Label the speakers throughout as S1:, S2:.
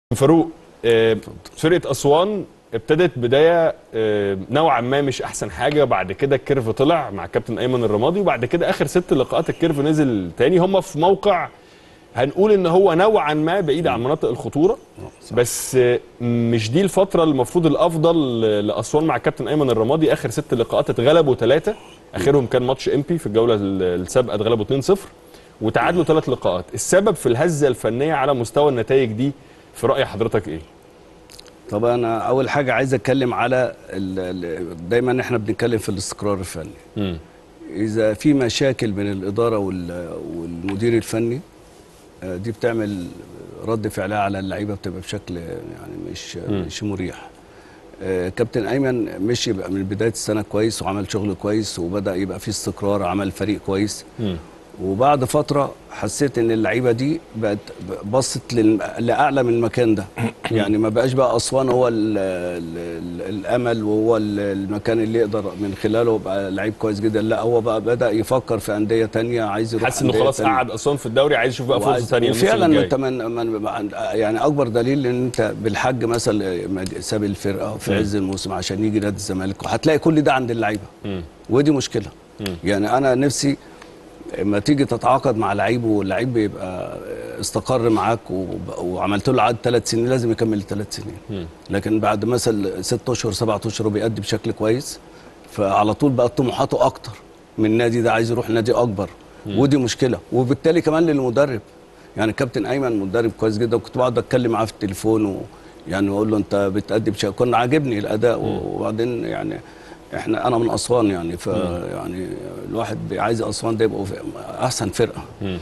S1: فاروق آه، فرقه اسوان ابتدت بدايه آه، نوعا ما مش احسن حاجه بعد كده الكيرف طلع مع كابتن ايمن الرمادي وبعد كده اخر ست لقاءات الكيرف نزل تاني هم في موقع هنقول ان هو نوعا ما بعيد عن مناطق الخطوره بس آه، مش دي الفتره المفروض الافضل لاسوان مع كابتن ايمن الرمادي اخر ست لقاءات اتغلبوا ثلاثه اخرهم كان ماتش امبي في الجوله السابقه اتغلبوا 2-0 وتعادلوا ثلاث لقاءات السبب في الهزه الفنيه على مستوى النتائج دي في راي حضرتك ايه
S2: طب انا اول حاجه عايز اتكلم على ال ال دايما احنا بنتكلم في الاستقرار الفني
S1: مم.
S2: اذا في مشاكل بين الاداره وال- والمدير الفني آه، دي بتعمل رد فعلها على اللعيبه بتبقى بشكل يعني مش مش مريح آه، كابتن ايمن مشي بقى من بدايه السنه كويس وعمل شغل كويس وبدا يبقى في استقرار عمل فريق كويس
S1: مم.
S2: وبعد فتره حسيت ان اللعيبه دي بقت بصت لل- لاعلى من المكان ده يعني ما بقاش بقى اسوان هو ال ال ال الامل وهو ال- المكان اللي يقدر من خلاله يبقى لعيب كويس جدا لا هو بقى بدا يفكر في انديه تانية عايز يروح
S1: حاسس انه
S2: أندية
S1: خلاص
S2: تانية.
S1: قعد اسوان في الدوري عايز يشوف بقى فرصه
S2: وعايز-
S1: ثانيه الموسم
S2: وفعلا
S1: الجاي
S2: انت من من يعني اكبر دليل ان انت بالحج مثلا ما ساب الفرقه في عز الموسم عشان يجي نادي الزمالك وهتلاقي كل ده عند اللعيبه
S1: مم.
S2: ودي مشكله يعني انا نفسي لما تيجي تتعاقد مع لعيب واللعيب بيبقى استقر معاك وب- وعملت له عقد ثلاث سنين لازم يكمل الثلاث سنين لكن بعد مثلا ست اشهر سبعة اشهر وبيأدي بشكل كويس فعلى طول بقى طموحاته اكتر من النادي ده عايز يروح نادي اكبر ودي مشكله وبالتالي كمان للمدرب يعني كابتن ايمن مدرب كويس جدا وكنت بقعد اتكلم معاه في التليفون و يعني اقول له انت بتأدي بشكل كان عاجبني الاداء وبعدين يعني احنا انا من اسوان يعني ف يعني الواحد بي- عايز اسوان ده يبقوا في احسن فرقه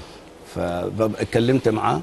S2: فببقى اتكلمت معاه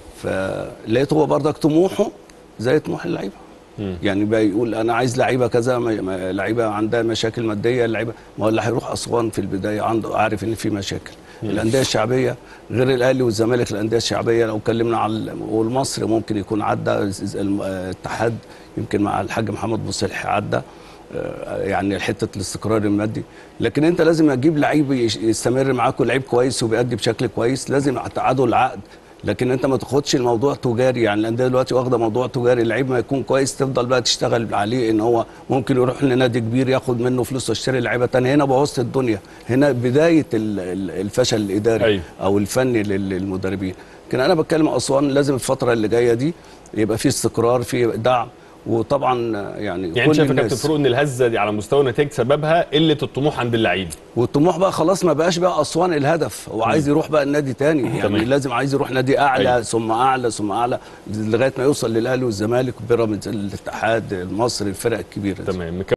S2: فلقيت هو برضك طموحه زي طموح اللعيبه يعني بقى يقول انا عايز لعيبه كذا ما- ما- لعيبه عندها مشاكل ماديه اللعيبه ما هو اللي هيروح اسوان في البدايه عنده عارف ان في مشاكل الانديه الشعبيه غير الاهلي والزمالك الانديه الشعبيه لو اتكلمنا على والمصري ممكن يكون عدى الم- الاتحاد يمكن مع الحاج محمد بوصلح عدى آه، يعني حته الاستقرار المادي لكن انت لازم اجيب لعيب يش- يستمر معاك ولعيب كويس وبيأدي بشكل كويس لازم تعادوا العقد لكن انت ما تاخدش الموضوع تجاري يعني الانديه دلوقتي واخده موضوع تجاري اللعيب ما يكون كويس تفضل بقى تشتغل عليه ان هو ممكن يروح لنادي كبير ياخد منه فلوس ويشتري لعيبه تانية هنا بوظت الدنيا هنا بدايه ال- ال- الفشل الاداري
S1: أيوة.
S2: او الفني لل- للمدربين لكن انا بتكلم اسوان لازم الفتره اللي جايه دي يبقى في استقرار في دعم وطبعا يعني,
S1: يعني انت شايف يا كابتن فاروق ان الهزه دي على مستوى النتائج سببها قله الطموح عند اللعيب
S2: والطموح بقى خلاص ما بقاش بقى اسوان الهدف هو عايز يروح بقى النادي تاني يعني
S1: تمام.
S2: لازم عايز يروح نادي اعلى
S1: أيوة.
S2: ثم اعلى ثم اعلى لغايه ما يوصل للاهلي والزمالك وبيراميدز الاتحاد المصري الفرق الكبيره دي.
S1: تمام